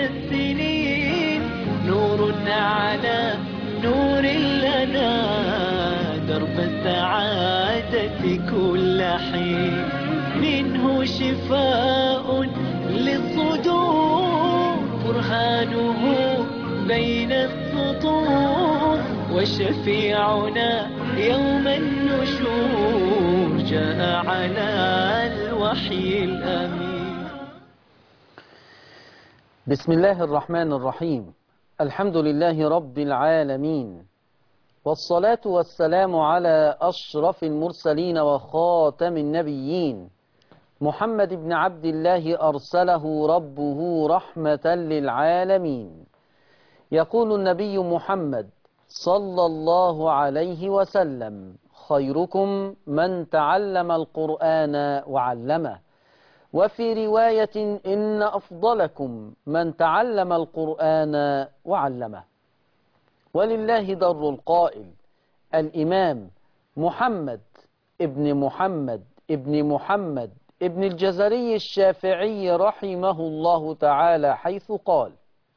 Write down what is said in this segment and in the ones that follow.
السنين نور على نور لنا درب السعادة كل حين منه شفاء للصدور برهانه بين السطور وشفيعنا يوم النشور جاء على الوحي الأمين بسم الله الرحمن الرحيم الحمد لله رب العالمين والصلاة والسلام على أشرف المرسلين وخاتم النبيين محمد بن عبد الله أرسله ربه رحمة للعالمين يقول النبي محمد صلى الله عليه وسلم خيركم من تعلم القرآن وعلمه وفي رواية إن أفضلكم من تعلم القرآن وعلمه ولله در القائل الإمام محمد ابن محمد ابن محمد ابن الجزري الشافعي رحمه الله تعالى حيث قال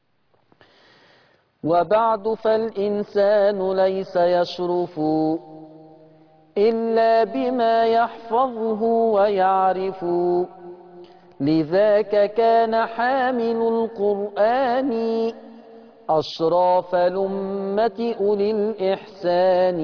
وبعد فالإنسان ليس يشرف إلا بما يحفظه ويعرف لذاك كان حامل القرآن أشراف الأمة أولي الإحسان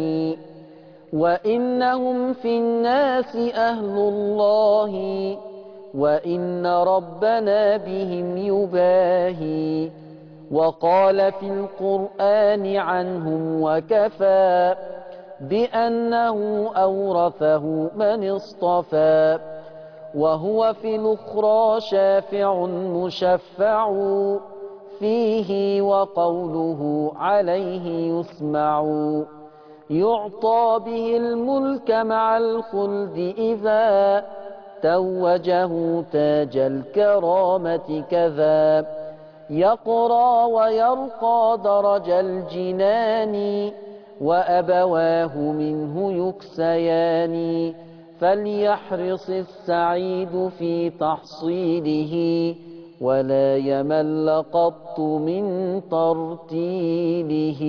وإنهم في الناس أهل الله وإن ربنا بهم يباهي وقال في القرآن عنهم وكفى بأنه أورثه من اصطفى وهو في الأخرى شافع مشفع فيه وقوله عليه يسمع يعطى به الملك مع الخلد إذا توجه تاج الكرامة كذا يقرى ويرقى درج الجنان وأبواه منه يكسيان فليحرص السعيد في تحصيله ولا يمل قط من ترتيله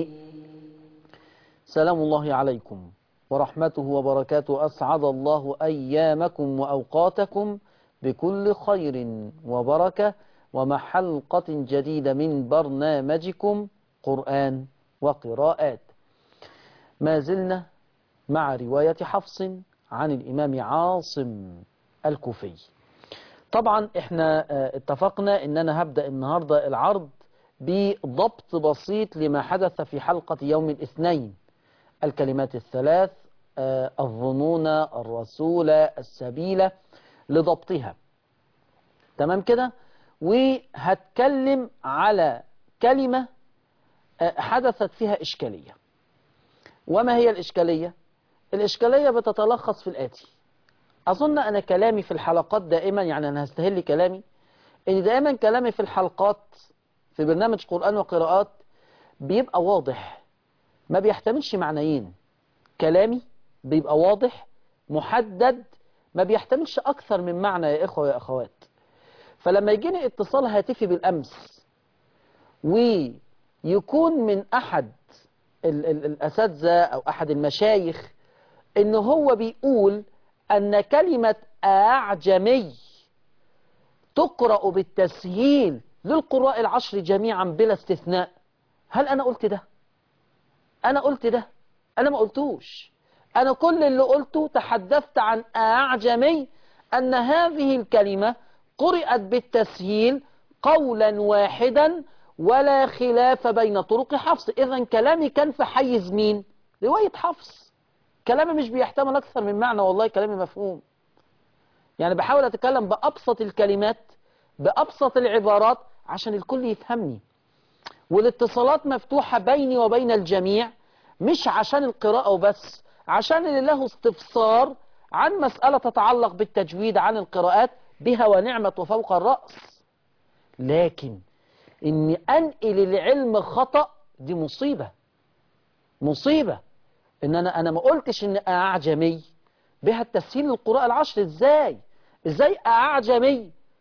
سلام الله عليكم ورحمته وبركاته أسعد الله أيامكم وأوقاتكم بكل خير وبركة ومحلقة جديدة من برنامجكم قرآن وقراءات ما زلنا مع رواية حفص عن الإمام عاصم الكوفي طبعا احنا اتفقنا ان انا هبدأ النهاردة العرض بضبط بسيط لما حدث في حلقة يوم الاثنين الكلمات الثلاث الظنون الرسول السبيلة لضبطها تمام كده وهتكلم على كلمة حدثت فيها إشكالية وما هي الإشكالية؟ الإشكالية بتتلخص في الآتي أظن أنا كلامي في الحلقات دائما يعني أنا هستهل كلامي إن دائما كلامي في الحلقات في برنامج قرآن وقراءات بيبقى واضح ما بيحتملش معنيين كلامي بيبقى واضح محدد ما بيحتملش أكثر من معنى يا إخوة ويا أخوات فلما يجيني اتصال هاتفي بالأمس ويكون من أحد ال ال الأساتذة أو أحد المشايخ إن هو بيقول أن كلمة أعجمي تقرأ بالتسهيل للقراء العشر جميعا بلا استثناء هل أنا قلت ده؟ أنا قلت ده أنا ما قلتوش أنا كل اللي قلته تحدثت عن أعجمي أن هذه الكلمة قرأت بالتسهيل قولا واحدا ولا خلاف بين طرق حفص إذا كلامي كان في حيز مين رواية حفص كلامي مش بيحتمل أكثر من معنى والله كلامي مفهوم يعني بحاول أتكلم بأبسط الكلمات بأبسط العبارات عشان الكل يفهمني والاتصالات مفتوحة بيني وبين الجميع مش عشان القراءة وبس عشان اللي له استفسار عن مسألة تتعلق بالتجويد عن القراءات بها ونعمة وفوق الرأس لكن اني انقل العلم خطأ دي مصيبة مصيبة ان انا انا ما قلتش ان اعجمي بها التسهيل للقراءة العشر ازاي ازاي اعجمي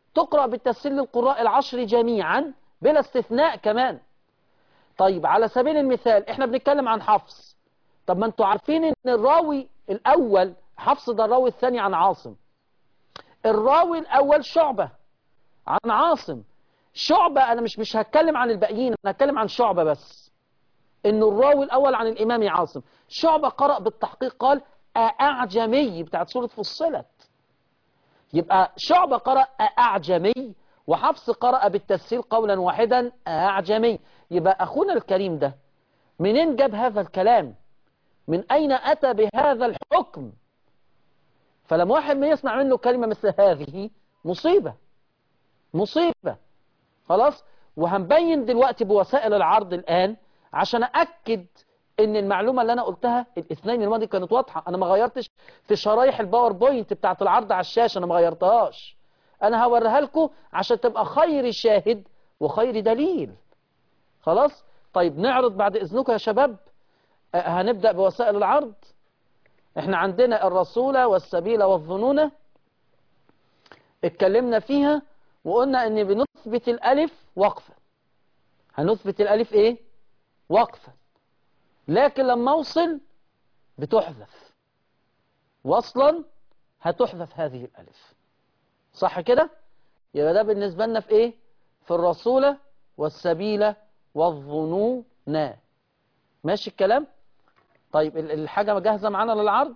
تقرأ بالتسهيل للقراء العشر جميعا بلا استثناء كمان طيب على سبيل المثال احنا بنتكلم عن حفص طب ما انتوا عارفين ان الراوي الاول حفص ده الراوي الثاني عن عاصم الراوي الاول شعبة عن عاصم شعبة انا مش مش هتكلم عن الباقيين انا هتكلم عن شعبة بس انه الراوي الاول عن الامام عاصم شعبة قرأ بالتحقيق قال اعجمي بتاعت سورة فصلت يبقى شعبة قرأ اعجمي وحفص قرأ بالتسهيل قولا واحدا اعجمي يبقى اخونا الكريم ده منين جاب هذا الكلام من اين اتى بهذا الحكم فلما واحد ما يسمع منه كلمة مثل هذه مصيبة مصيبة خلاص وهنبين دلوقتي بوسائل العرض الآن عشان أكد ان المعلومة اللي انا قلتها الاثنين الماضي كانت واضحة انا ما غيرتش في شرايح الباوربوينت بتاعت العرض على الشاشة انا ما غيرتهاش انا هوريها لكم عشان تبقى خير شاهد وخير دليل خلاص طيب نعرض بعد اذنكم يا شباب أه هنبدأ بوسائل العرض احنا عندنا الرسول والسبيل والظنون اتكلمنا فيها وقلنا ان بنثبت الالف وقفا هنثبت الالف ايه وقفا لكن لما اوصل بتحذف وصلا هتحذف هذه الالف صح كده يبقى ده بالنسبة لنا في ايه في الرسول والسبيل والظنون ماشي الكلام طيب الحاجة جاهزة معانا للعرض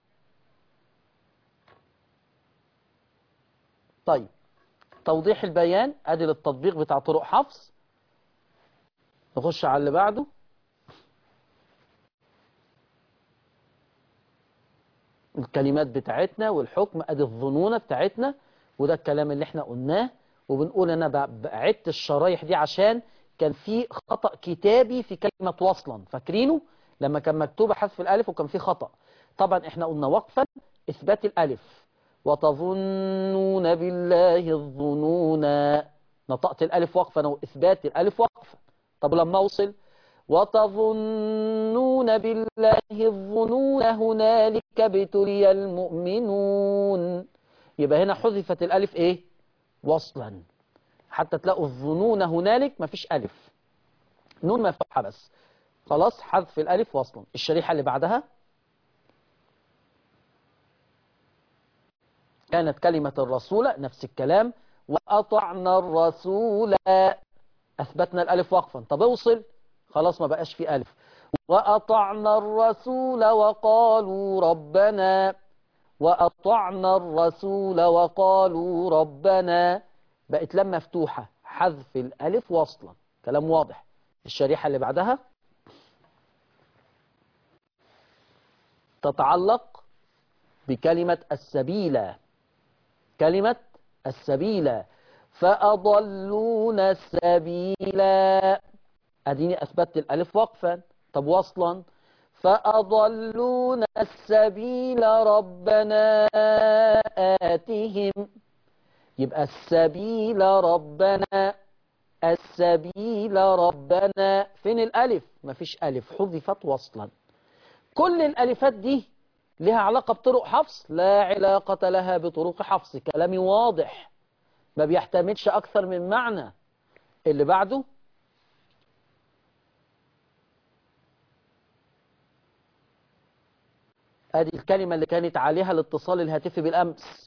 طيب توضيح البيان ادي للتطبيق بتاع طرق حفص نخش على اللي بعده الكلمات بتاعتنا والحكم ادي الظنونة بتاعتنا وده الكلام اللي احنا قلناه وبنقول انا بعدت الشرايح دي عشان كان في خطأ كتابي في كلمة وصلا فاكرينه لما كان مكتوب حذف الالف وكان في خطأ طبعا احنا قلنا وقفا اثبات الالف وتظنون بالله الظنون نطقت الالف وقفا واثبات الالف وقفا طب لما اوصل وتظنون بالله الظنون هنالك ابتلي المؤمنون يبقى هنا حذفت الالف ايه وصلا حتى تلاقوا الظنون هنالك مفيش الف نون مفتوحه بس خلاص حذف الالف وصلا الشريحه اللي بعدها كانت كلمة الرسول نفس الكلام وأطعنا الرسول أثبتنا الألف وقفا طب اوصل خلاص ما بقاش في ألف وأطعنا الرسول وقالوا ربنا وأطعنا الرسول وقالوا ربنا بقت لما مفتوحة حذف الألف وصلا كلام واضح الشريحة اللي بعدها تتعلق بكلمة السبيل كلمة السبيل فأضلون السبيل أديني أثبتت الألف وقفا طب وصلا فأضلون السبيل ربنا آتهم يبقى السبيل ربنا السبيل ربنا فين الألف مفيش ألف حذفت وصلا كل الألفات دي لها علاقة بطرق حفص لا علاقة لها بطرق حفص كلامي واضح ما بيحتملش أكثر من معنى اللي بعده ادي الكلمة اللي كانت عليها الاتصال الهاتفي بالأمس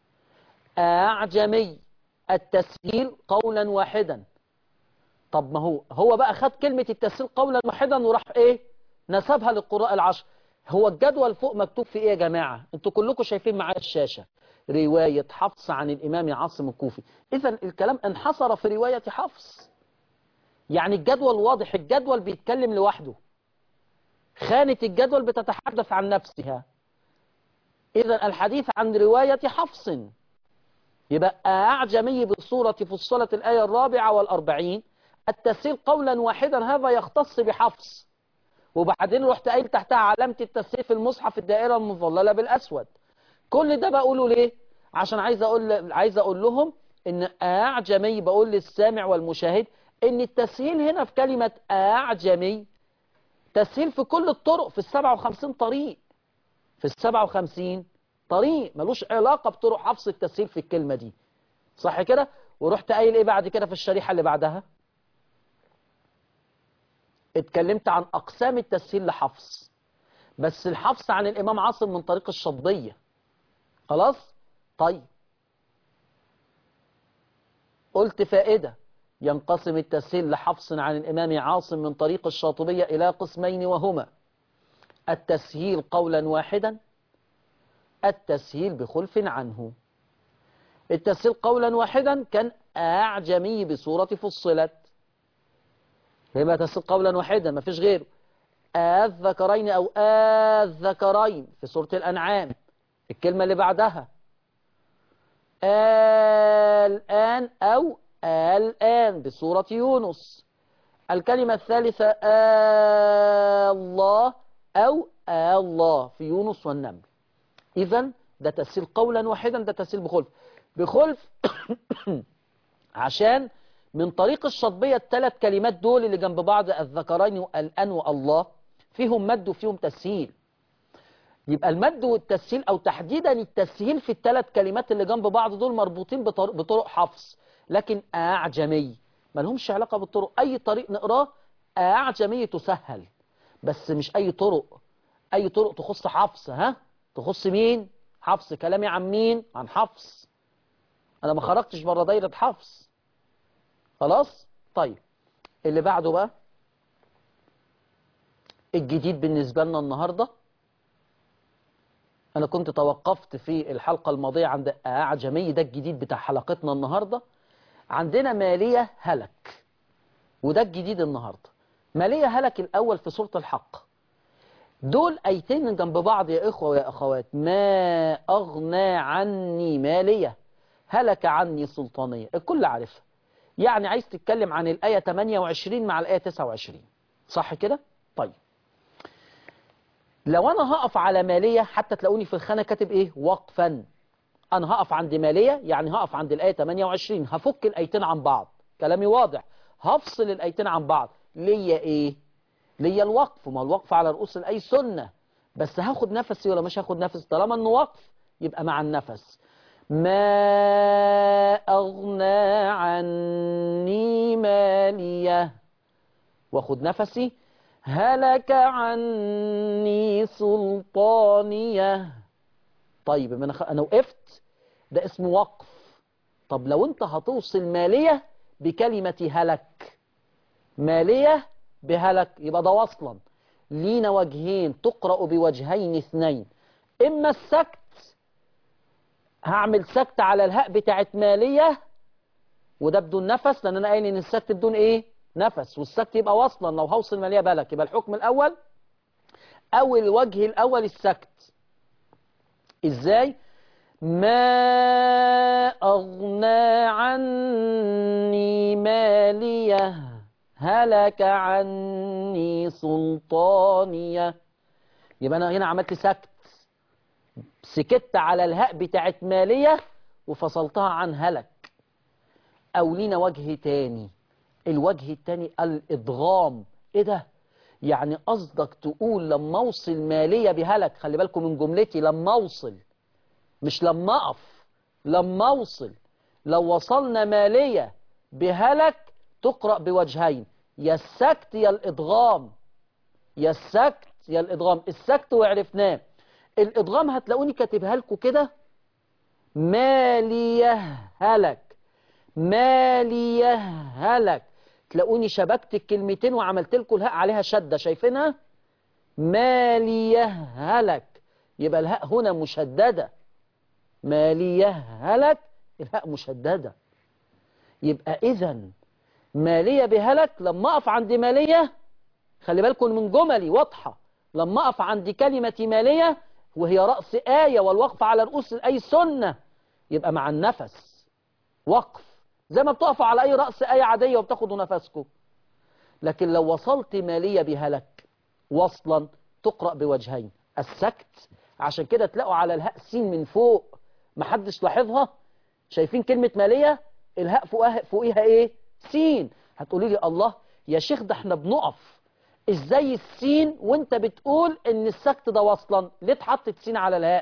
أعجمي التسهيل قولا واحدا طب ما هو هو بقى خد كلمة التسهيل قولا واحدا وراح ايه نسبها للقراء العشر هو الجدول فوق مكتوب في ايه يا جماعة انتوا كلكم شايفين معايا الشاشة رواية حفص عن الامام عاصم الكوفي اذا الكلام انحصر في رواية حفص يعني الجدول واضح الجدول بيتكلم لوحده خانة الجدول بتتحدث عن نفسها اذا الحديث عن رواية حفص يبقى أعجمي بصورة فصلة الآية الرابعة والأربعين التسهيل قولا واحدا هذا يختص بحفص وبعدين رحت قايل تحتها علامة التسهيل في المصحف الدائرة المظللة بالأسود كل ده بقوله ليه عشان عايز أقول, عايز أقول لهم إن أعجمي بقول للسامع والمشاهد إن التسهيل هنا في كلمة أعجمي تسهيل في كل الطرق في السبعة وخمسين طريق في السبعة وخمسين طريق ملوش علاقة بطرق حفص التسهيل في الكلمة دي صح كده ورحت قايل ايه بعد كده في الشريحة اللي بعدها اتكلمت عن اقسام التسهيل لحفص بس الحفص عن الامام عاصم من طريق الشطبية خلاص طيب قلت فائدة ينقسم التسهيل لحفص عن الإمام عاصم من طريق الشاطبية إلى قسمين وهما التسهيل قولا واحدا التسهيل بخلف عنه التسهيل قولا واحدا كان أعجمي بصورة فصلت يبقى تسهيل قولا واحدا ما فيش غيره الذكرين أو الذكرين في سورة الأنعام الكلمة اللي بعدها الآن أو الآن بسورة يونس الكلمة الثالثة الله أو الله في يونس والنمل إذا ده تسهيل قولا واحدا ده تسهيل بخلف بخلف عشان من طريق الشطبية الثلاث كلمات دول اللي جنب بعض الذكرين والآن والله فيهم مد وفيهم تسهيل يبقى المد والتسهيل او تحديدا التسهيل في الثلاث كلمات اللي جنب بعض دول مربوطين بطرق, بطرق حفص لكن اعجمي ما لهمش علاقة بالطرق اي طريق نقراه اعجمي تسهل بس مش اي طرق اي طرق تخص حفص ها تخص مين حفص كلامي عن مين عن حفص انا ما خرجتش بره دايرة حفص خلاص طيب اللي بعده بقى الجديد بالنسبة لنا النهارده أنا كنت توقفت في الحلقة الماضية عند أعجمي ده الجديد بتاع حلقتنا النهاردة عندنا مالية هلك وده الجديد النهاردة مالية هلك الأول في سورة الحق دول أيتين جنب بعض يا إخوة ويا أخوات ما أغنى عني مالية هلك عني سلطانية الكل عارفها يعني عايز تتكلم عن الآية 28 مع الآية 29 صح كده؟ طيب لو انا هقف على مالية حتى تلاقوني في الخانة كاتب ايه وقفا انا هقف عند مالية يعني هقف عند الآية 28 هفك الآيتين عن بعض كلامي واضح هفصل الآيتين عن بعض ليا ايه ليا الوقف ما الوقف على رؤوس الآي سنة بس هاخد نفسي ولا مش هاخد نفس طالما انه وقف يبقى مع النفس ما أغنى عني مالية واخد نفسي هلك عني سلطانية طيب من أخ... أنا وقفت ده اسمه وقف طب لو أنت هتوصل مالية بكلمة هلك مالية بهلك يبقى ده وصلا لينا وجهين تقرأ بوجهين اثنين إما السكت هعمل سكت على الهاء بتاعت مالية وده بدون نفس لأن أنا قايل إن السكت بدون إيه نفس والسكت يبقى وصلا لو هوصل مالية بالك يبقى الحكم الأول أو الوجه الأول السكت إزاي ما أغنى عني مالية هلك عني سلطانية يبقى أنا هنا عملت سكت سكت على الهاء بتاعت مالية وفصلتها عن هلك أو لينا وجه تاني الوجه التاني الإضغام إيه ده يعني قصدك تقول لما أوصل مالية بهلك خلي بالكم من جملتي لما أوصل مش لما أقف لما أوصل لو وصلنا مالية بهلك تقرأ بوجهين يا السكت يا الإضغام يا السكت يا الإضغام السكت وعرفناه الإضغام هتلاقوني كاتبها لكم كده مالية هلك مالية هلك تلاقوني شبكت الكلمتين وعملت لكم الهاء عليها شدة شايفينها مالية هلك يبقى الهاء هنا مشددة مالية هلك الهاء مشددة يبقى إذا مالية بهلك لما أقف عند مالية خلي بالكم من جملي واضحة لما أقف عند كلمة مالية وهي رأس آية والوقف على رؤوس أي سنة يبقى مع النفس وقف زي ما بتقفوا على أي رأس آية عادية وبتاخدوا نفسكم لكن لو وصلت مالية بهلك وصلا تقرأ بوجهين السكت عشان كده تلاقوا على الهاء سين من فوق محدش لاحظها شايفين كلمة مالية الهاء فوقها فوقيها ايه سين هتقولي لي الله يا شيخ ده احنا بنقف ازاي السين وانت بتقول ان السكت ده وصلا ليه اتحطت سين على الهاء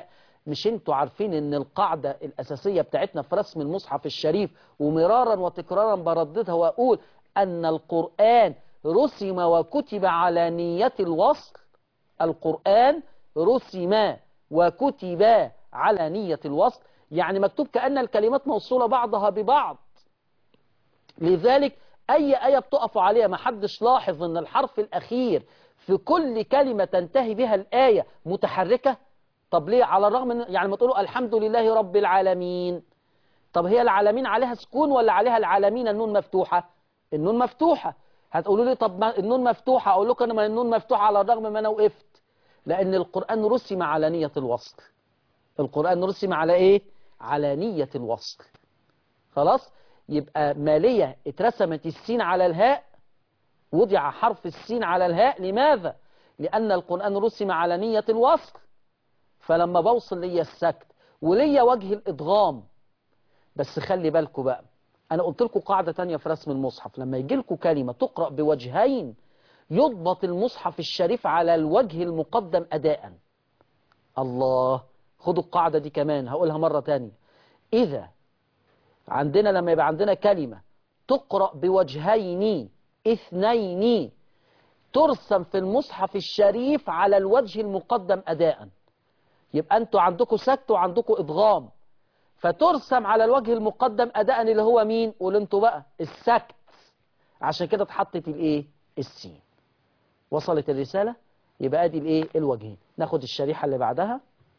مش انتوا عارفين ان القاعدة الأساسية بتاعتنا في رسم المصحف الشريف ومرارا وتكرارا برددها وأقول أن القرآن رسم وكتب على نية الوصل القرآن رسم وكتب على نية الوصل يعني مكتوب كأن الكلمات موصولة بعضها ببعض لذلك أي آية بتقف عليها ما حدش لاحظ أن الحرف الأخير في كل كلمة تنتهي بها الآية متحركة طب ليه على الرغم من يعني ما تقولوا الحمد لله رب العالمين طب هي العالمين عليها سكون ولا عليها العالمين النون مفتوحة النون مفتوحة هتقولوا لي طب ما النون مفتوحة أقول لكم أنا ما النون مفتوحة على الرغم ما أنا وقفت لأن القرآن رسم على نية الوصل القرآن رسم على إيه على نية الوصل خلاص يبقى مالية اترسمت السين على الهاء وضع حرف السين على الهاء لماذا لأن القرآن رسم على نية الوصل فلما بوصل ليا السكت وليا وجه الإدغام بس خلي بالكم بقى أنا قلت لكم قاعدة تانية في رسم المصحف لما يجي لكم كلمة تقرأ بوجهين يضبط المصحف الشريف على الوجه المقدم أداء الله خدوا القاعدة دي كمان هقولها مرة تانية إذا عندنا لما يبقى عندنا كلمة تقرأ بوجهين اثنين ترسم في المصحف الشريف على الوجه المقدم أداء يبقى أنتوا عندكم سكت وعندكم إضغام فترسم على الوجه المقدم أداء اللي هو مين قول انتوا بقى السكت عشان كده اتحطت الايه السين وصلت الرسالة يبقى ادي الايه الوجهين ناخد الشريحة اللي بعدها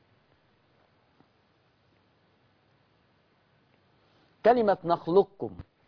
كلمة نخلقكم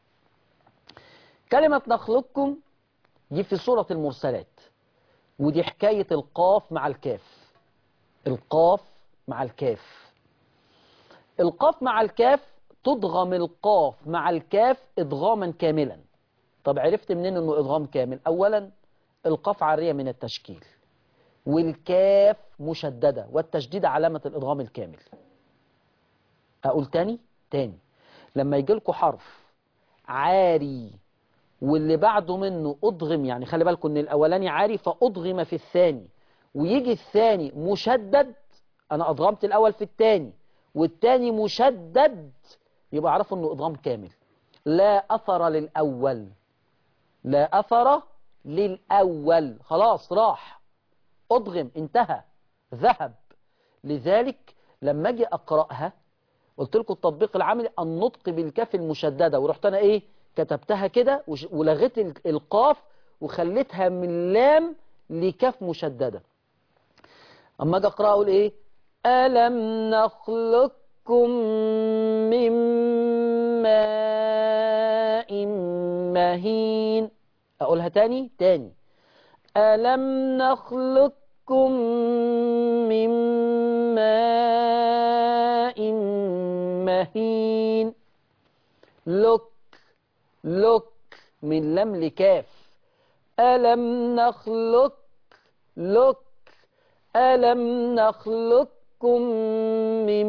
كلمة نخلقكم دي في سورة المرسلات ودي حكاية القاف مع الكاف القاف مع الكاف القاف مع الكاف تضغم القاف مع الكاف إضغاما كاملا طب عرفت منين انه إضغام كامل أولا القاف عارية من التشكيل والكاف مشددة والتشديد علامة الإضغام الكامل أقول تاني تاني لما يجي لكم حرف عاري واللي بعده منه أضغم يعني خلي بالكم ان الأولاني عاري فأضغم في الثاني ويجي الثاني مشدد أنا أضغمت الأول في الثاني والثاني مشدد يبقى عرفوا انه إضغام كامل لا أثر للأول لا أثر للأول خلاص راح أضغم انتهى ذهب لذلك لما أجي أقرأها قلت لكم التطبيق العملي النطق بالكاف المشددة ورحت أنا إيه كتبتها كده ولغيت القاف وخليتها من لام لكاف مشددة أما أجي أقرأ أقول إيه ألم نخلقكم من ماء مهين أقولها تاني تاني ألم نخلقكم من ماء مهين لك لك من لم لكاف ألم نخلق لك ألم نخلقكم من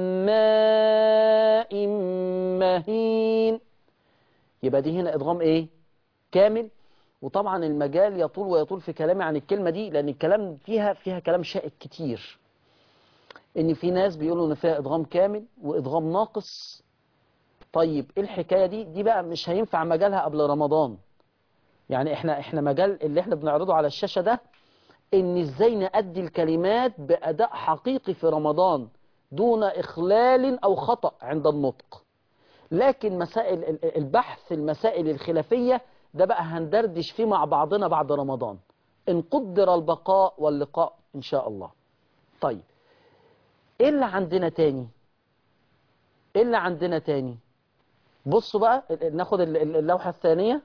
ماء مهين يبقى دي هنا إضغام إيه كامل وطبعا المجال يطول ويطول في كلامي عن الكلمة دي لأن الكلام فيها فيها كلام شائك كتير إن في ناس بيقولوا إن فيها إدغام كامل وإدغام ناقص طيب إيه الحكاية دي دي بقى مش هينفع مجالها قبل رمضان يعني إحنا إحنا مجال اللي إحنا بنعرضه على الشاشة ده إن إزاي نأدي الكلمات بأداء حقيقي في رمضان دون إخلال أو خطأ عند النطق لكن مسائل البحث المسائل الخلافية ده بقى هندردش فيه مع بعضنا بعد رمضان إن قدر البقاء واللقاء إن شاء الله طيب إيه اللي عندنا تاني إيه اللي عندنا تاني بصوا بقى ناخد اللوحة الثانية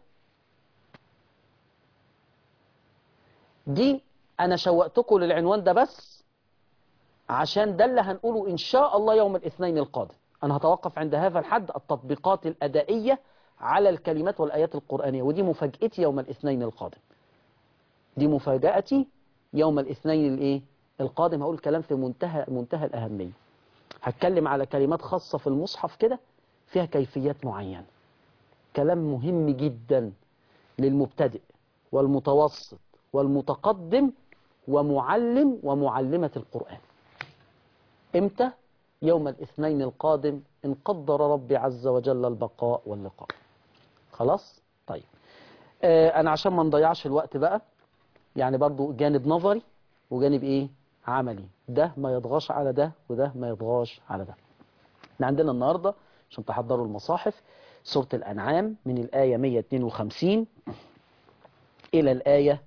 دي أنا شوقتكم للعنوان ده بس عشان ده اللي هنقوله إن شاء الله يوم الاثنين القادم أنا هتوقف عند هذا الحد التطبيقات الأدائية على الكلمات والآيات القرآنية ودي مفاجأتي يوم الاثنين القادم دي مفاجأتي يوم الاثنين الايه القادم هقول كلام في منتهى منتهى الأهمية هتكلم على كلمات خاصة في المصحف كده فيها كيفيات معينة كلام مهم جدا للمبتدئ والمتوسط والمتقدم ومعلم ومعلمة القرآن إمتى؟ يوم الاثنين القادم إن قدر ربي عز وجل البقاء واللقاء خلاص؟ طيب آه أنا عشان ما نضيعش الوقت بقى يعني برضو جانب نظري وجانب إيه؟ عملي ده ما يضغاش على ده وده ما يضغاش على ده احنا عندنا النهاردة عشان تحضروا المصاحف سورة الأنعام من الآية 152 إلى الآية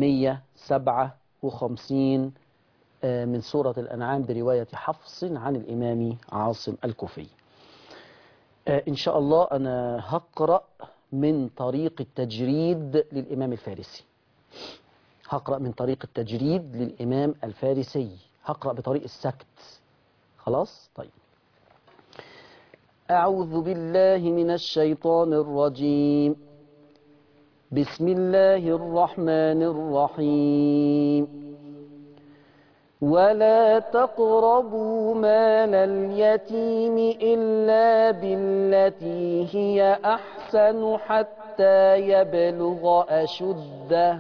157 من سورة الأنعام برواية حفص عن الإمام عاصم الكوفي إن شاء الله أنا هقرأ من طريق التجريد للإمام الفارسي هقرأ من طريق التجريد للإمام الفارسي هقرأ بطريق السكت خلاص طيب أعوذ بالله من الشيطان الرجيم بسم الله الرحمن الرحيم ولا تقربوا مال اليتيم إلا بالتي هي أحسن حتى يبلغ أشده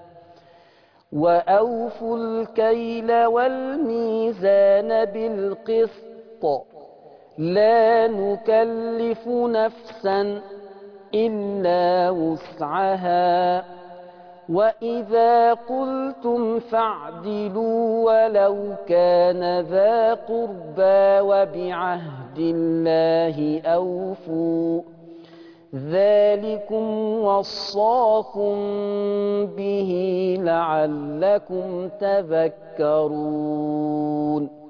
وأوفوا الكيل والميزان بالقسط لا نكلف نفسا إلا وسعها وإذا قلتم فاعدلوا ولو كان ذا قربى وبعهد الله أوفوا ذلكم وصاكم به لعلكم تذكرون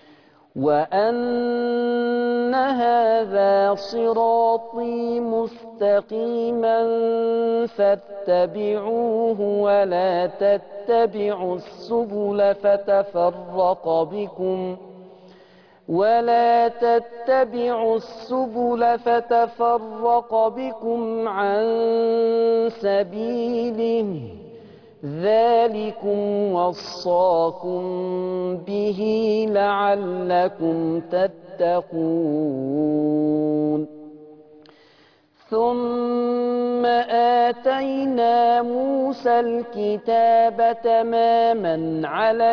وأن هذا صراطي مستقيما فاتبعوه ولا تتبعوا السبل فتفرق بكم ولا تتبعوا السبل فتفرق بكم عن سبيله ذلكم وصاكم به لعلكم تتقون ثم آتينا موسى الكتاب تماما على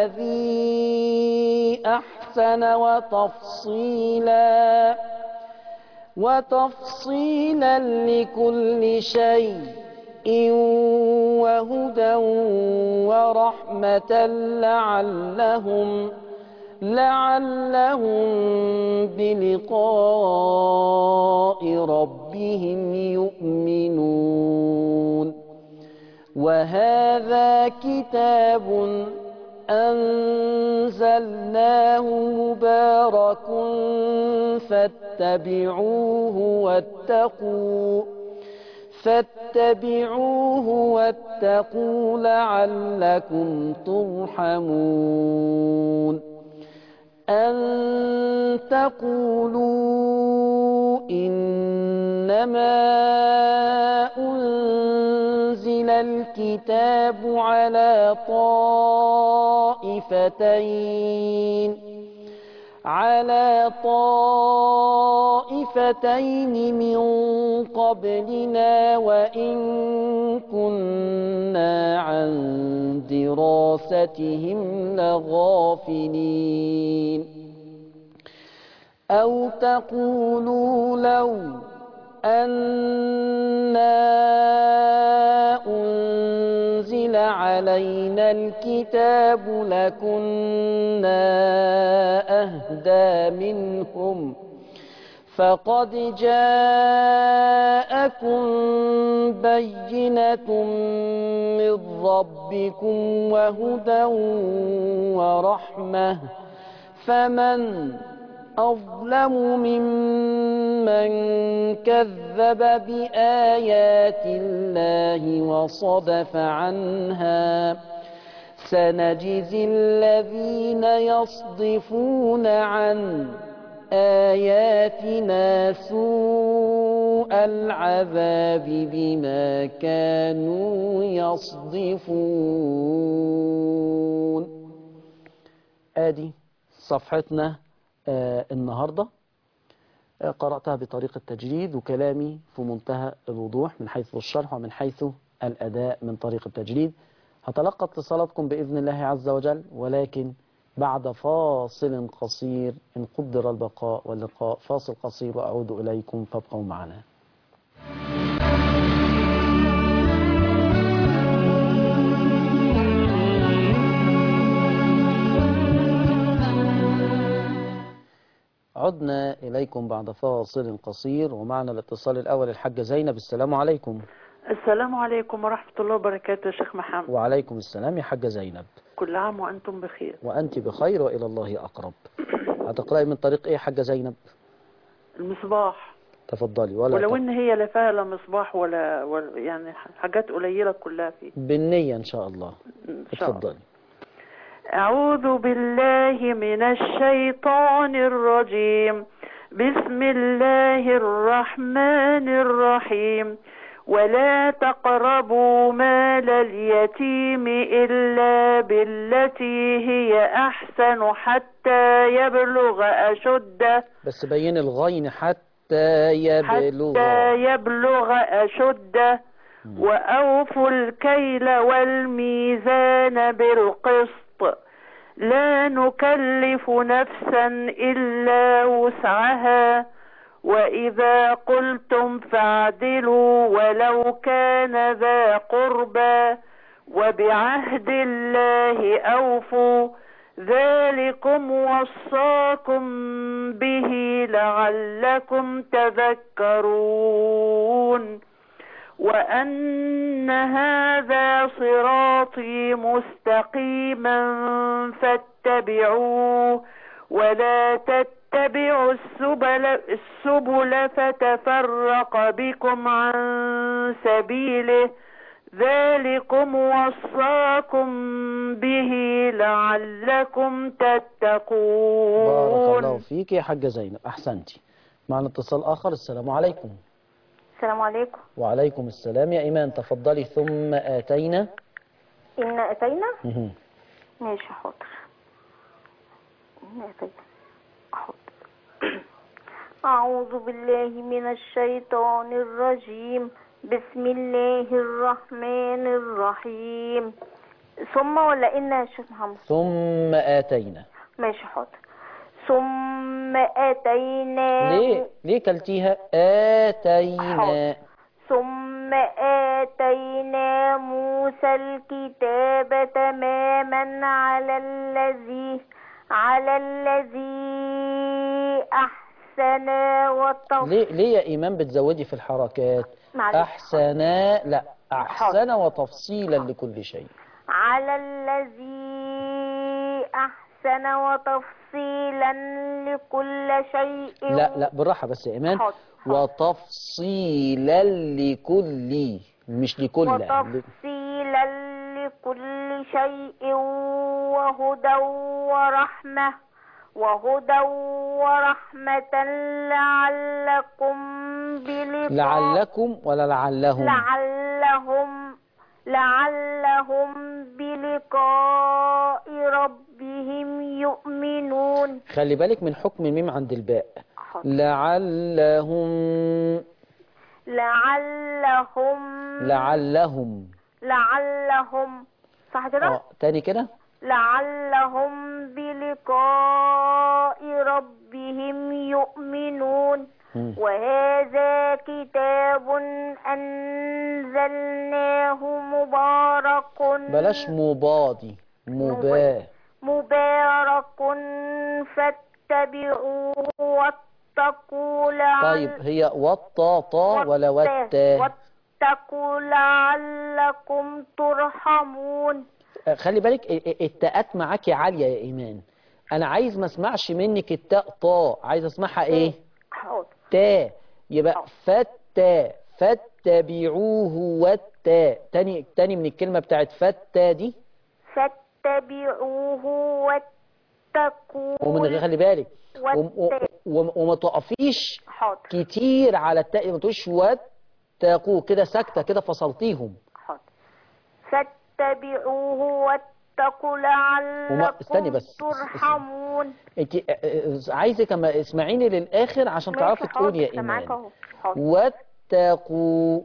الذي أحسن وتفصيلا وتفصيلا لكل شيء وهدى ورحمة لعلهم لعلهم بلقاء ربهم يؤمنون وهذا كتاب أنزلناه مبارك فاتبعوه واتقوا فاتبعوه واتقوا لعلكم ترحمون أن تقولوا إنما أنزل الكتاب على طائفتين على طائفتين من قبلنا وإن كنا عن دراستهم لغافلين أو تقولوا لو أنا أنزل علينا الكتاب لكنا أهدى منهم فقد جاءكم بينة من ربكم وهدى ورحمة فمن أظلم ممن كذب بآيات الله وصدف عنها سنجزي الذين يصدفون عن آياتنا سوء العذاب بما كانوا يصدفون آدي صفحتنا آه النهاردة آه قرأتها بطريقة تجريد وكلامي في منتهى الوضوح من حيث الشرح ومن حيث الأداء من طريق التجريد هتلقى اتصالاتكم بإذن الله عز وجل ولكن بعد فاصل قصير إن قدر البقاء واللقاء فاصل قصير وأعود إليكم فابقوا معنا عدنا إليكم بعد فاصل قصير ومعنا الاتصال الأول الحاجة زينب السلام عليكم السلام عليكم ورحمة الله وبركاته يا شيخ محمد وعليكم السلام يا حاجة زينب كل عام وأنتم بخير وأنت بخير وإلى الله أقرب هتقرأي من طريق إيه يا حاجة زينب المصباح تفضلي ولا ولو تق- إن هي لا فيها لا مصباح ولا, ولا يعني حاجات قليلة كلها فيه بالنية إن شاء الله إن شاء الله اتفضلي أعوذ بالله من الشيطان الرجيم بسم الله الرحمن الرحيم ولا تقربوا مال اليتيم إلا بالتي هي أحسن حتى يبلغ أشده بس بين الغين حتى يبلغ حتى يبلغ أشده وأوفوا الكيل والميزان بالقسط لا نكلف نفسا إلا وسعها وإذا قلتم فاعدلوا ولو كان ذا قربى وبعهد الله أوفوا ذلكم وصاكم به لعلكم تذكرون وأن هذا صراطي مستقيما فاتبعوه ولا تتبعوا السبل, السبل فتفرق بكم عن سبيله ذلكم وصاكم به لعلكم بارك تتقون الله فيك يا حاجة زينب أحسنتي معنا اتصال آخر السلام عليكم السلام عليكم وعليكم السلام يا إيمان تفضلي ثم آتينا إن أتينا مهم. ماشي حاضر إن أتينا حاضر أعوذ بالله من الشيطان الرجيم بسم الله الرحمن الرحيم ثم ولا إن يا شيخ محمد ثم آتينا ماشي حاضر ثم أتينا ليه ليه كلتيها آتينا حاضر. ثم آتينا موسى الكتاب تماما على الذي على الذي أحسن وتفصيل ليه ليه يا إيمان بتزودي في الحركات معلش. أحسن لا أحسن وتفصيلا لكل شيء على الذي أحسن وتفصيلا لكل شيء لا لا بالراحة بس يا إيمان حاضر، حاضر. وتفصيلا لكل مش لكل وتفصيلا لكل شيء وهدى ورحمة وهدى ورحمة لعلكم بلقاء لعلكم ولا لعلهم لعلهم لعلهم بلقاء ربهم يؤمنون خلي بالك من حكم الميم عند الباء حاضر. لعلهم لعلهم لعلهم لعلهم صح كده؟ اه تاني كده لعلهم بلقاء ربهم يؤمنون مم. وهذا كتاب أنزلناه مبارك بلاش مباضي مباه مبارك فاتبعوه واتقوا لعل طيب هي والطاطا ولا والتا واتقوا لعلكم ترحمون آه، خلي بالك ال- ال- التاءات معاكي عالية يا إيمان أنا عايز ما اسمعش منك التاء طا عايز اسمعها إيه حاضر تا يبقى فتا فاتبعوه والتا تاني تاني من الكلمة بتاعت فتا دي فاتبعوه واتقوا ومن غير خلي بالك وم- والتا- وم- وما تقفيش حاضر كتير على التاء ما تقولش واتقوا كده ساكتة كده فصلتيهم حاضر فاتبعوه واتقوا لعلكم استني بس. ترحمون انت اه، اه، عايزك اما اسمعيني للاخر عشان ماشي تعرفي تقولي يا حاضر، سامعاك ايمان اهو حاضر واتقوا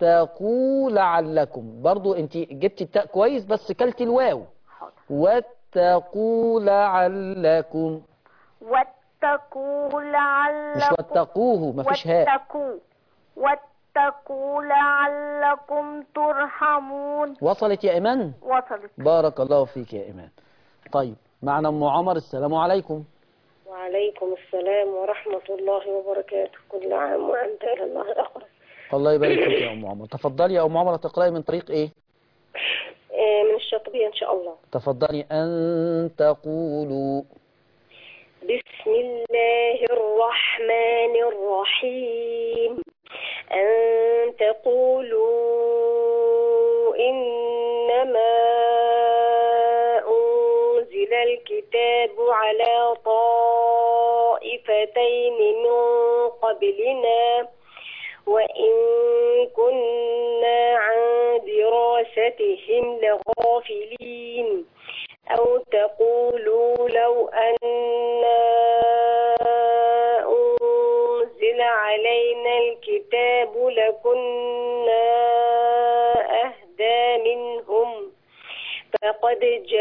واتقوا لعلكم برضو انت جبتي التاء كويس بس كلتي الواو حاضر واتقوا لعلكم واتقوا لعلكم مش واتقوه مفيش هاء واتقوا واتقوا لعلكم ترحمون وصلت يا إيمان وصلت بارك الله فيك يا إيمان طيب معنا أم عمر السلام عليكم وعليكم السلام ورحمة الله وبركاته كل عام وأنت إلى الله أقرب الله يبارك فيك يا أم عمر تفضلي يا أم عمر تقرأي من طريق إيه آه، من الشاطبية إن شاء الله تفضلي أن تقولوا بسم الله الرحمن الرحيم أن تقولوا إنما أنزل الكتاب على طائفتين من قبلنا وإن كنا عن دراستهم لغافلين أو تقولوا لو أنا أنزل علينا الكتاب لكنا أهدى منهم فقد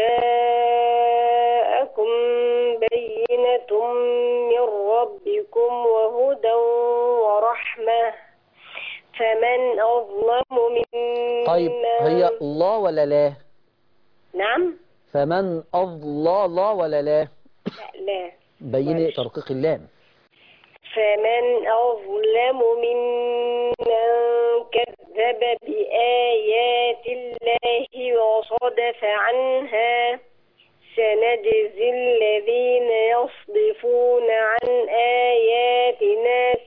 جاءكم بينة من ربكم وهدى ورحمة فمن أظلم ممن طيب هي الله ولا لا نعم فمن أضلى لا ولا لا لا لا بيني معلش. ترقيق اللام فمن أظلم ممن كذب بآيات الله وصدف عنها سنجزي الذين يصدفون عن آياتنا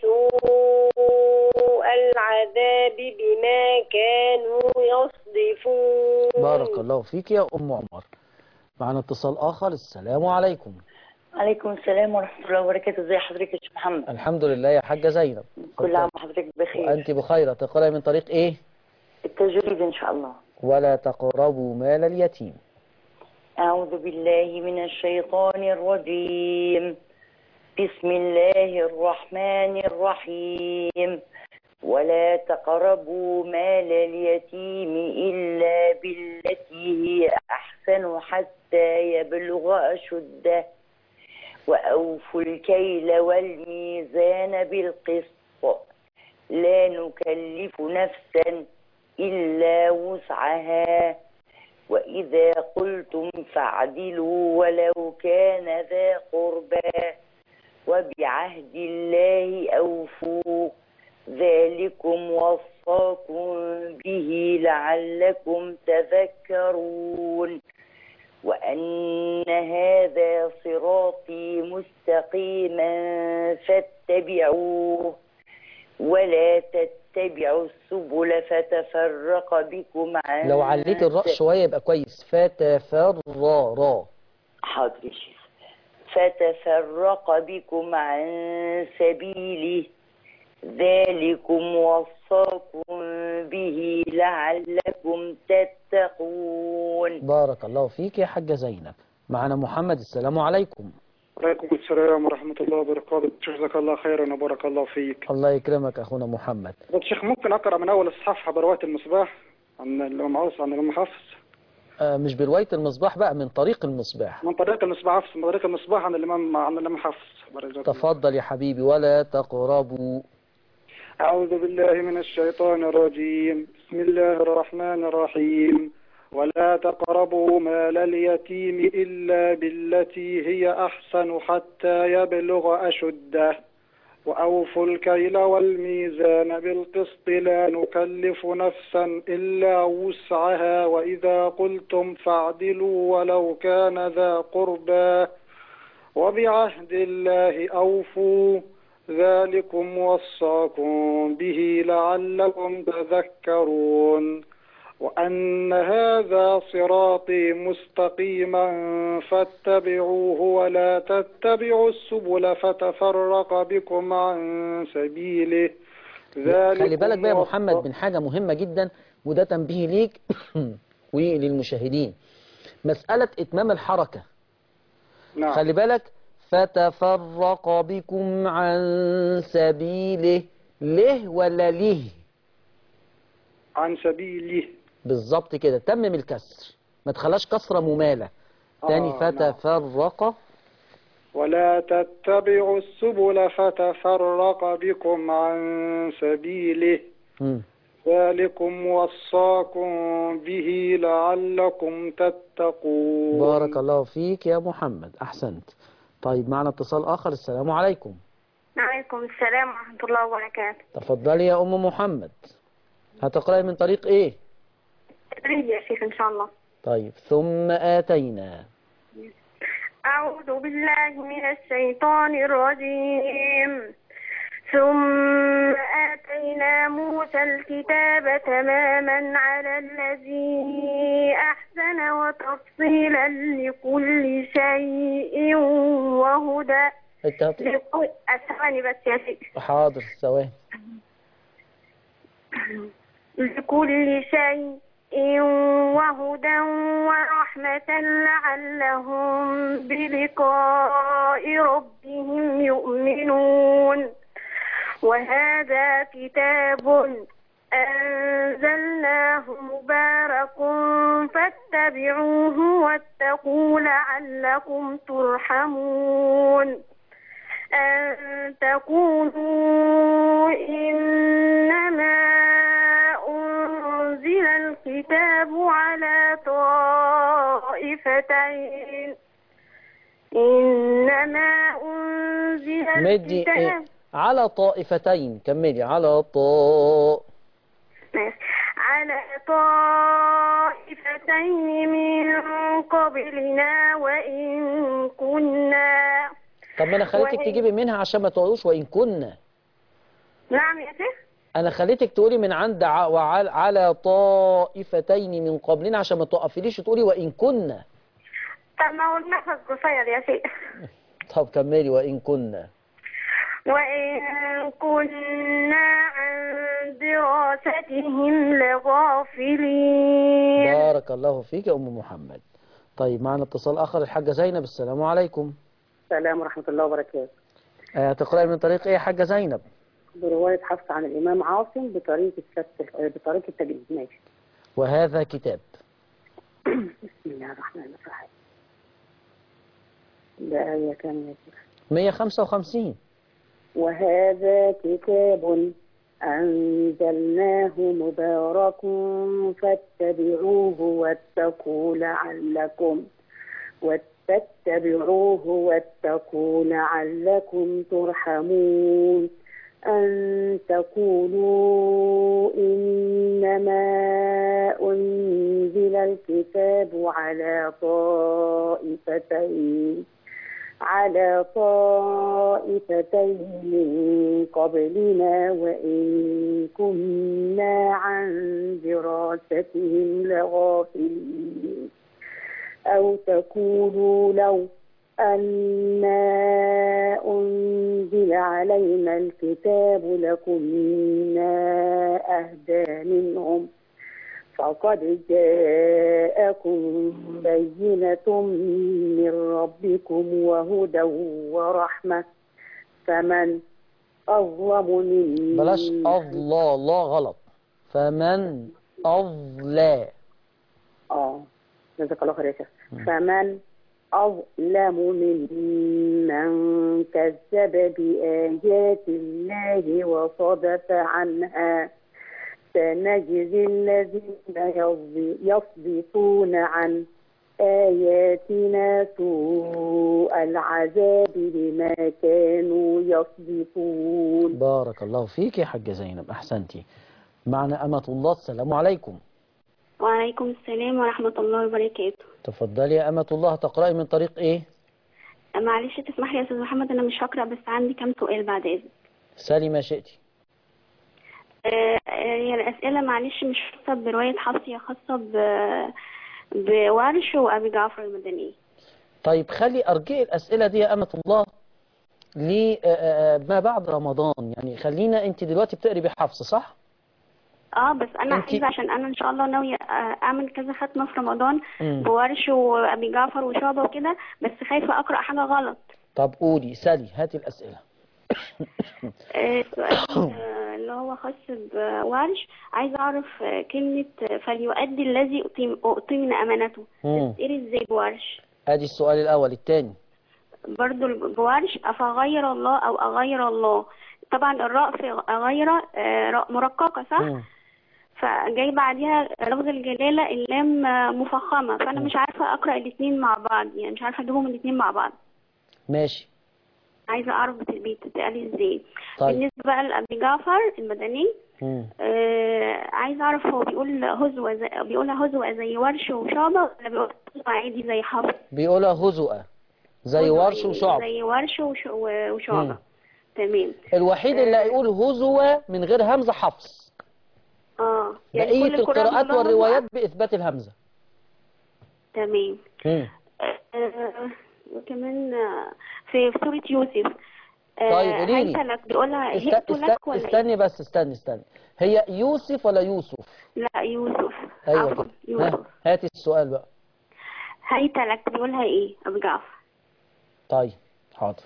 سوء العذاب بما كانوا يصدفون بارك الله فيك يا أم عمر معنا اتصال آخر السلام عليكم عليكم السلام ورحمة الله وبركاته ازي حضرتك يا شيخ محمد الحمد لله يا حاجة زينب كل عام وحضرتك بخير وأنت بخير تقرأي من طريق إيه التجريد ان شاء الله ولا تقربوا مال اليتيم أعوذ بالله من الشيطان الرجيم بسم الله الرحمن الرحيم ولا تقربوا مال اليتيم إلا بالتي هي أحسن حتى يبلغ أشده وأوفوا الكيل والميزان بالقسط لا نكلف نفسا إلا وسعها وإذا قلتم فاعدلوا ولو كان ذا قربى وبعهد الله أوفوا ذلكم وصاكم به لعلكم تذكرون وأن هذا صراطي مستقيما فاتبعوه ولا تتبعوا السبل فتفرق بكم عن لو عليت الراء شوية يبقى كويس فتفرى حاضر يا شيخ فتفرق بكم عن سبيله ذلكم وصاكم به لعلكم تتقون بارك الله فيك يا حاجة زينب معنا محمد السلام عليكم وعليكم السلام ورحمة الله وبركاته جزاك الله خيرا وبارك الله فيك الله يكرمك أخونا محمد طب شيخ ممكن أقرأ من أول الصفحة برواية المصباح عن الإمام عاص عن الإمام حفص آه مش برواية المصباح بقى من طريق المصباح من طريق المصباح حفص من طريق المصباح عن الإمام عن الإمام حفص جزاك الله. تفضل يا حبيبي ولا تقربوا أعوذ بالله من الشيطان الرجيم بسم الله الرحمن الرحيم ولا تقربوا مال اليتيم إلا بالتي هي أحسن حتى يبلغ أشده وأوفوا الكيل والميزان بالقسط لا نكلف نفسا إلا وسعها وإذا قلتم فاعدلوا ولو كان ذا قربى وبعهد الله أوفوا ذلكم وصاكم به لعلكم تذكرون وأن هذا صراطي مستقيما فاتبعوه ولا تتبعوا السبل فتفرق بكم عن سبيله ذلكم خلي بالك بقى يا وصا- محمد من حاجة مهمة جدا وده تنبيه ليك وللمشاهدين مسألة إتمام الحركة نعم خلي بالك فتفرق بكم عن سبيله له ولا له عن سبيله بالظبط كده تمم الكسر ما تخلاش كسرة ممالة تاني آه، نعم. فتفرق ولا تتبعوا السبل فتفرق بكم عن سبيله مم. ذلكم وصاكم به لعلكم تتقون بارك الله فيك يا محمد أحسنت طيب معنا اتصال آخر السلام عليكم وعليكم السلام ورحمة الله وبركاته تفضلي يا أم محمد هتقرأي من طريق إيه تدريب يا شيخ إن شاء الله طيب ثم آتينا أعوذ بالله من الشيطان الرجيم ثم آتينا موسى الكتاب تماما على الذي أحسن وتفصيلا لكل شيء وهدى انت هت- لكل ثواني بس يا شيخ حاضر ثواني لكل شيء وهدى ورحمة لعلهم بلقاء ربهم يؤمنون وهذا كتاب أنزلناه مبارك فاتبعوه واتقوا لعلكم ترحمون أن تقولوا إنما أنزل الكتاب على طائفتين إنما أنزل مدي الكتاب إيه؟ على طائفتين كملي على طاء ماشي. على طائفتين من قبلنا وإن كنا طب ما انا خليتك وإن- تجيبي منها عشان ما تقولوش وان كنا نعم يا شيخ انا خليتك تقولي من عند ع- وعلى على طائفتين من قبلنا عشان ما توقفيليش تقولي وان كنا طب ما هو النفس قصير يا شيخ طب كملي وان كنا وإن كنا عن دراستهم لغافلين بارك الله فيك يا ام محمد طيب معنا اتصال اخر الحاجه زينب السلام عليكم السلام ورحمة الله وبركاته آه تقراي من طريق ايه يا حاجه زينب برواية حفص عن الإمام عاصم بطريقة الشك بطريقة التجريد ماشي وهذا كتاب بسم الله الرحمن الرحيم ده آية كام يا شيخ 155 وهذا كتاب أنزلناه مبارك فاتبعوه واتقوا لعلكم واتبعوه واتقوا لعلكم ترحمون أن تقولوا إنما أنزل الكتاب على طائفتين على طائفتين من قبلنا وإن كنا عن دراستهم لغافلين أو تقولوا لو أنا أنزل علينا الكتاب لكنا أهدى منهم فقد جاءكم بينة من ربكم وهدى ورحمة فمن أظلم ممن بلاش أضلا لا غلط فمن أضلا آه جزاك الله خير يا شيخ فمن أظلم ممن كذب بآيات الله وصدف عنها سنجزي الذين يصد- يصدفون عن آياتنا سوء العذاب بما كانوا يصدفون بارك الله فيك يا حاجة زينب أحسنتي معنا أمة الله السلام عليكم وعليكم السلام ورحمة الله وبركاته تفضلي يا أمة الله تقرأي من طريق إيه معلش تسمح لي يا أستاذ محمد أنا مش هقرأ بس عندي كام سؤال بعد إذنك سالي ما شئتي آه، آه، هي الأسئلة معلش مش خاصة برواية حفص هي خاصة ب- بورش وأبي جعفر المدني طيب خلي أرجئي الأسئلة دي يا أمة الله لما بعد رمضان يعني خلينا أنت دلوقتي بتقري بحفص صح؟ اه بس انا انتي- عايزه عشان انا ان شاء الله ناويه آه، اعمل كذا ختمه في رمضان مم. بورش وابي جعفر وشعبه وكده بس خايفه اقرا حاجه غلط طب قولي سالي هاتي الأسئلة آه، سؤال آه، اللي هو خاص بورش عايزه اعرف آه، كلمه آه، فليؤدي الذي أقيم- اؤتمن امانته مم. تتقري ازاي بورش ادي السؤال الاول الثاني برضو الجوارش أفغير الله أو أغير الله طبعا الراء في أغير آه، راء مرققة صح؟ مم. فجاي بعديها لفظ الجلالة اللام آه، مفخمة فأنا مش عارفة أقرأ الاتنين مع بعض يعني مش عارفة أجيبهم الاتنين مع بعض ماشي عايزة أعرف بت- بتتقال إزاي طيب. بالنسبة بقى لأبي جعفر المدني مم. آه عايزة أعرف هو بيقول هزوة زي بيقولها هزوة زي ورش وشعبة ولا بيقول هزوة عادي زي حفص بيقولها هزؤة زي هزوة ورش يعني وشعب زي ورش وش- و- مم. وشعبة تمام الوحيد اللي هيقول هزوة من غير همزة حفص اه يعني بقية كل القراء القراءات بيقولوها والروايات هزوة؟ بإثبات الهمزة تمام مم. آه، وكمان آه، في في سورة يوسف آه، طيب، قولي لي. هيت لك بيقولها است... هئت است... لك ولا إيه؟ استني بس استني استني هي يوسف ولا يوسف لا يوسف ايوه عفوا كده يوسف ها، هاتي السؤال بقى هيت لك بيقولها ايه ابو جعفر طيب حاضر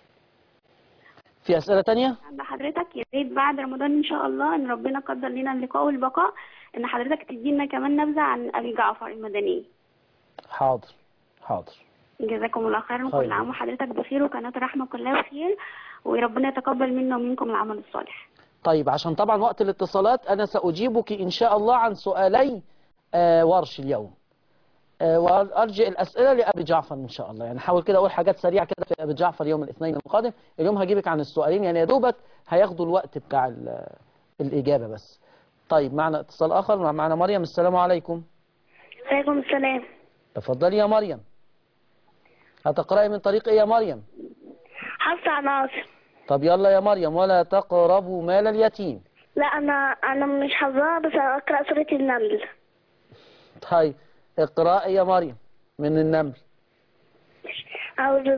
في أسئلة تانية عند حضرتك يا ريت بعد رمضان ان شاء الله ان ربنا قدر لنا اللقاء والبقاء ان حضرتك تدينا كمان نبذه عن ابي جعفر المدني حاضر حاضر جزاكم الله خيرا خير. وكل عام وحضرتك بخير وقناه رحمه كلها بخير وربنا يتقبل منا ومنكم العمل الصالح طيب عشان طبعا وقت الاتصالات أنا سأجيبك إن شاء الله عن سؤالي آه ورش اليوم آه وأرجع الأسئلة لأبي جعفر إن شاء الله يعني حاول كده أقول حاجات سريعة كده في أبي جعفر يوم الاثنين القادم اليوم هجيبك عن السؤالين يعني يا دوبك هياخدوا الوقت بتاع ال- الإجابة بس طيب معنا اتصال آخر معنا مريم السلام عليكم عليكم السلام تفضلي يا مريم هتقرأي من طريق إيه يا مريم حفص عن عاصم طب يلا يا مريم ولا تقربوا مال اليتيم لا انا انا مش حافظاها بس اقرا سوره النمل طيب اقرأي يا مريم من النمل اعوذ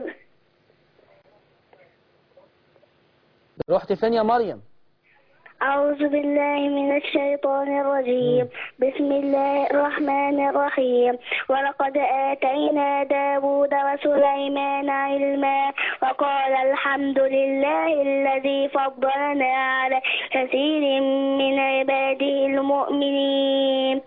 رحت فين يا مريم أعوذ بالله من الشيطان الرجيم بسم الله الرحمن الرحيم ولقد آتينا داود وسليمان علما وقال الحمد لله الذي فضلنا على كثير من عباده المؤمنين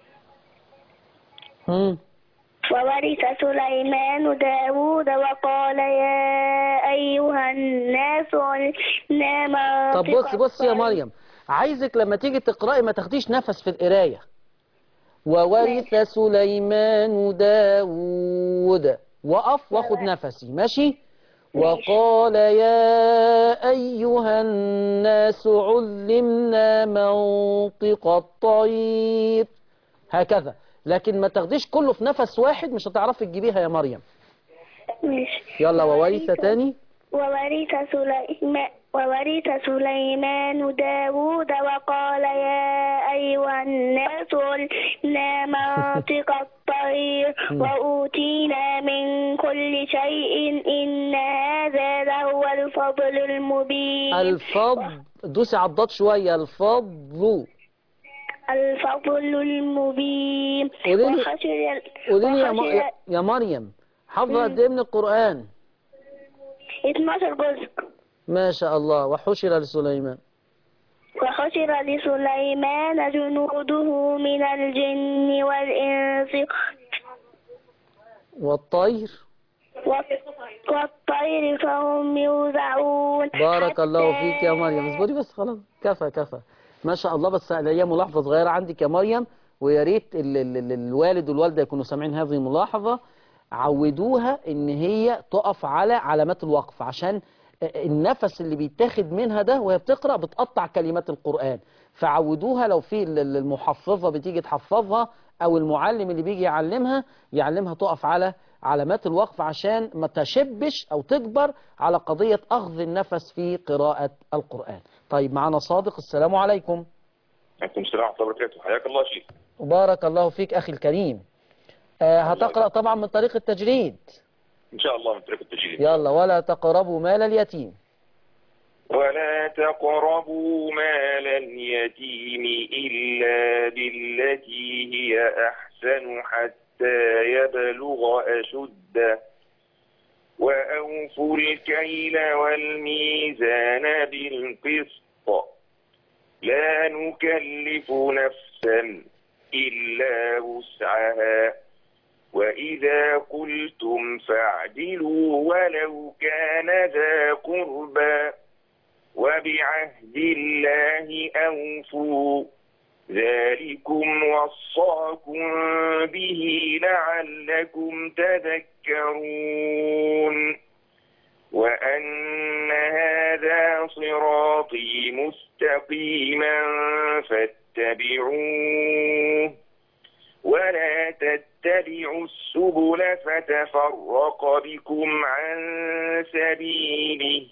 هم. وورث سليمان داود وقال يا أيها الناس علمنا طب منطق بص بص يا الطير. مريم عايزك لما تيجي تقرأي ما تاخديش نفس في القراية وورث سليمان داود وقف واخد نفسي ماشي وقال يا أيها الناس علمنا منطق الطير هكذا لكن ما تاخديش كله في نفس واحد مش هتعرفي تجيبيها يا مريم ماشي يلا وورث تاني وورث سليمان وورث سليمان داود وقال يا أيها الناس علمنا منطق الطير وأوتينا من كل شيء إن هذا لهو الفضل المبين الفضل دوسي على الضاد شوية الفضل الفضل المبين قولي لي- وخشي قولي لي يا, م... وخشي يا مريم حافظة قد ايه من القرآن 12 جزء ما شاء الله وحشر لسليمان وحشر لسليمان جنوده من الجن والإنس والطير والط- والطير فهم يوزعون بارك الله حتى- فيك يا مريم اصبري بس خلاص كفى كفى ما شاء الله بس هي ملاحظة صغيرة عندك يا مريم ويا ريت ال- ال- ال- الوالد والوالدة يكونوا سامعين هذه الملاحظة عودوها ان هي تقف على علامات الوقف عشان النفس اللي بيتاخد منها ده وهي بتقرأ بتقطع كلمات القرآن فعودوها لو في ال- ال- المحفظة بتيجي تحفظها او المعلم اللي بيجي يعلمها يعلمها تقف على علامات الوقف عشان ما تشبش او تكبر على قضية اخذ النفس في قراءة القرآن طيب معنا صادق السلام عليكم عليكم السلام ورحمة الله وبركاته حياك الله شيخ وبارك الله فيك اخي الكريم آه هتقرأ طبعا من طريق التجريد إن شاء الله من طريق التجريد يلا ولا تقربوا مال اليتيم ولا تقربوا مال اليتيم إلا بالتي هي أحسن حتى يبلغ أشده وأوفوا الكيل والميزان بالقسط لا نكلف نفسا إلا وسعها وإذا قلتم فاعدلوا ولو كان ذا قربى وبعهد الله أوفوا ذلكم وصاكم به لعلكم تذكرون وأن هذا صراطي مستقيما فاتبعوه ولا تتبعوا السبل فتفرق بكم عن سبيله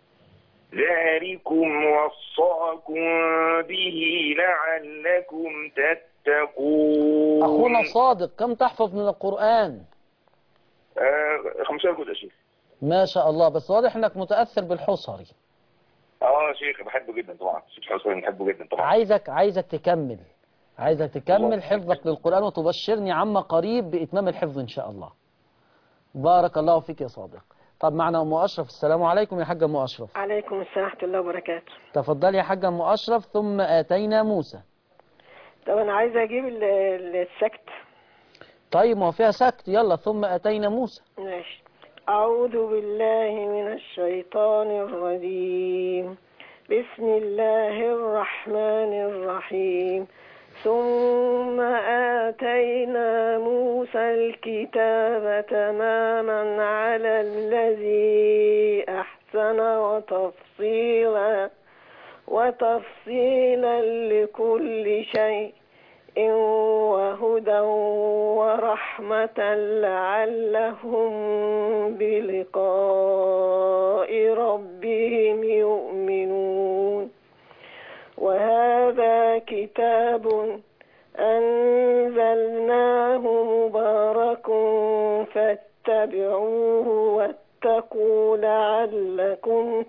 ذلكم وصاكم به لعلكم تتقون أخونا صادق كم تحفظ من القرآن آه 15 جزء يا شيخ ما شاء الله بس واضح انك متأثر بالحصري اه يا شيخ بحبه جدا طبعا شيخ حسين بحبه جدا طبعا عايزك عايزك تكمل عايزك تكمل حفظك للقرآن وتبشرني عما قريب بإتمام الحفظ إن شاء الله بارك الله فيك يا صادق طب معنا أم أشرف السلام عليكم يا حاجة أم أشرف عليكم السلام ورحمة الله وبركاته تفضلي يا حاجة أم أشرف ثم آتينا موسى طب أنا عايزة أجيب ال- ال- السكت طيب ما هو فيها سكت يلا ثم آتينا موسى ماشي أعوذ بالله من الشيطان الرجيم بسم الله الرحمن الرحيم ثم آتينا موسى الكتاب تماما على الذي أحسن وتفصيلا وتفصيلا لكل شيء وهدى ورحمة لعلهم بلقاء ربهم يؤمنون وهذا كتاب أنزلناه مبارك فاتبعوه واتقوا لعلكم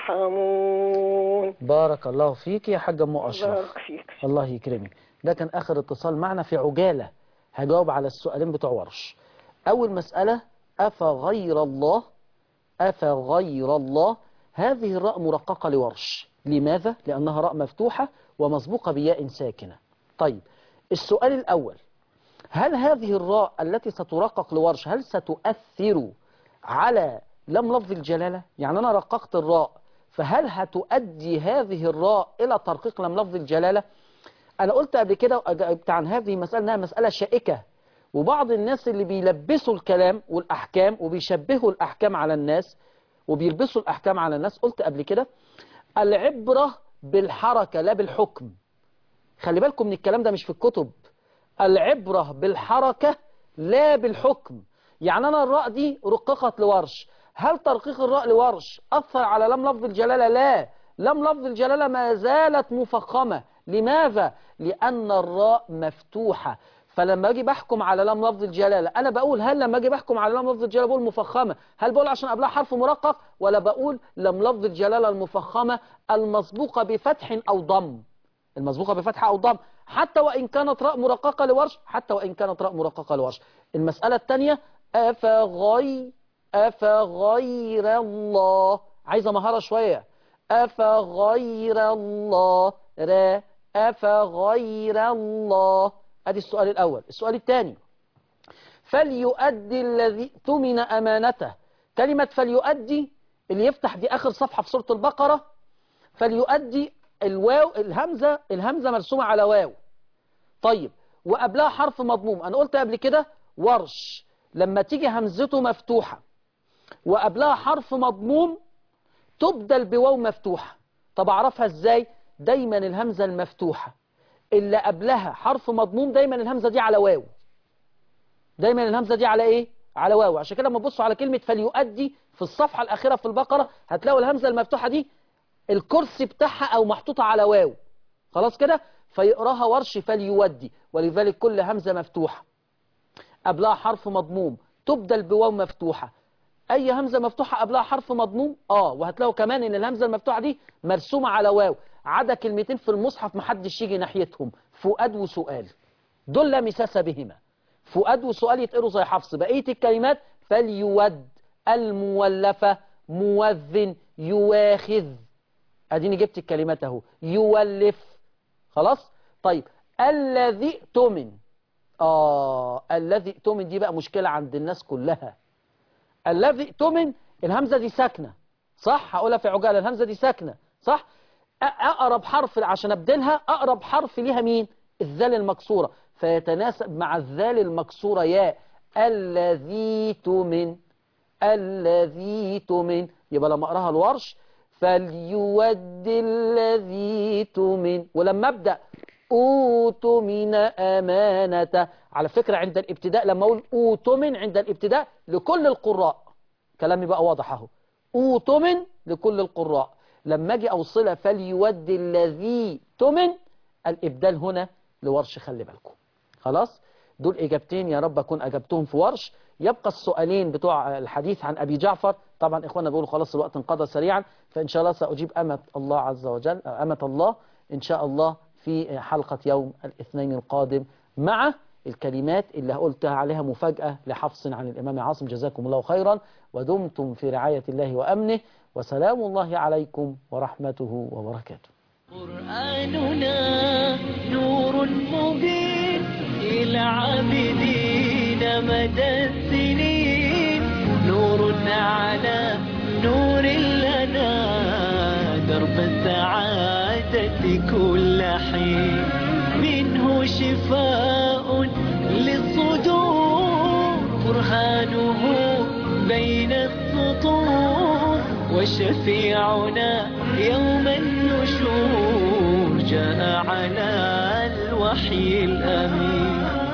ترحمون بارك الله فيك يا حاجة أم أشرف بارك فيك الله يكرمك ده كان آخر اتصال معنا في عجالة هجاوب على السؤالين بتوع ورش أول مسألة أفغير الله أفغير الله هذه الراء مرققة لورش لماذا؟ لأنها راء مفتوحة ومسبوقة بياء ساكنة طيب السؤال الأول هل هذه الراء التي سترقق لورش هل ستؤثر على لم لفظ الجلالة؟ يعني أنا رققت الراء فهل هتؤدي هذه الراء إلى ترقيق لم لفظ الجلالة؟ أنا قلت قبل كده وأجبت عن هذه المسألة أنها مسألة شائكة وبعض الناس اللي بيلبسوا الكلام والأحكام وبيشبهوا الأحكام على الناس وبيلبسوا الأحكام على الناس قلت قبل كده العبرة بالحركة لا بالحكم خلي بالكم من الكلام ده مش في الكتب العبرة بالحركة لا بالحكم يعني أنا الراء دي رققت لورش هل ترقيق الراء لورش أثر على لم لفظ الجلالة لا لم لفظ الجلالة ما زالت مفخمة لماذا؟ لأن الراء مفتوحة فلما أجي بحكم على لم لفظ الجلالة أنا بقول هل لما أجي بحكم على لم لفظ الجلالة بقول مفخمة هل بقول عشان قبلها حرف مرقق ولا بقول لم لفظ الجلالة المفخمة المسبوقة بفتح أو ضم المسبوقة بفتح أو ضم حتى وإن كانت راء مرققة لورش حتى وإن كانت راء مرققة لورش المسألة الثانية أفغي أفغير الله عايزة مهارة شوية أفغير الله را أفغير الله ادي السؤال الأول السؤال الثاني فليؤدي الذي تمن أمانته كلمة فليؤدي اللي يفتح دي آخر صفحة في سورة البقرة فليؤدي الواو الهمزة الهمزة مرسومة على واو طيب وقبلها حرف مضموم أنا قلت قبل كده ورش لما تيجي همزته مفتوحة وقبلها حرف مضموم تبدل بواو مفتوحة طب أعرفها إزاي دايما الهمزة المفتوحة اللي قبلها حرف مضموم دايما الهمزة دي على واو دايما الهمزة دي على ايه على واو عشان كده لما تبصوا على كلمة فليؤدي في الصفحة الأخيرة في البقرة هتلاقوا الهمزة المفتوحة دي الكرسي بتاعها أو محطوطة على واو خلاص كده فيقراها ورش فليودي ولذلك كل همزة مفتوحة قبلها حرف مضموم تبدل بواو مفتوحة أي همزة مفتوحة قبلها حرف مضموم آه وهتلاقوا كمان إن الهمزة المفتوحة دي مرسومة على واو عدا كلمتين في المصحف محدش يجي ناحيتهم فؤاد وسؤال دول لا مساس بهما فؤاد وسؤال يتقروا زي حفص بقية الكلمات فليود المولفة موذن يواخذ اديني جبت الكلمات اهو يولف خلاص طيب الذي اؤتمن آه الذي اؤتمن دي بقى مشكلة عند الناس كلها الذي اؤتمن الهمزة دي ساكنة صح هقولها في عجالة الهمزة دي ساكنة صح أ- أقرب حرف عشان أبدلها أقرب حرف ليها مين الذال المكسورة فيتناسب مع الذال المكسورة ياء الذي تؤمن الذي تؤمن يبقى لما أقراها الورش فليود الذي تؤمن ولما أبدأ أوتمن أمانة على فكرة عند الابتداء لما أقول أوتمن عند الابتداء لكل القراء كلامي بقى واضح اهو أوتمن لكل القراء لما أجي أوصلها فليود الذي تمن الإبدال هنا لورش خلي بالكم خلاص دول إجابتين يا رب أكون أجبتهم في ورش يبقى السؤالين بتوع الحديث عن أبي جعفر طبعا إخواننا بيقولوا خلاص الوقت انقضى سريعا فإن شاء الله سأجيب أمة الله عز وجل أو أمة الله إن شاء الله في حلقة يوم الاثنين القادم مع الكلمات اللي قلتها عليها مفاجأة لحفص عن الإمام عاصم جزاكم الله خيرا ودمتم في رعاية الله وأمنه وسلام الله عليكم ورحمته وبركاته قرآننا نور مبين للعابدين مدى السنين نور على نور لنا درب السعادة كل حين منه شفاء للصدور برهانه بين السطور وشفيعنا يوم النشور جاء على الوحي الأمين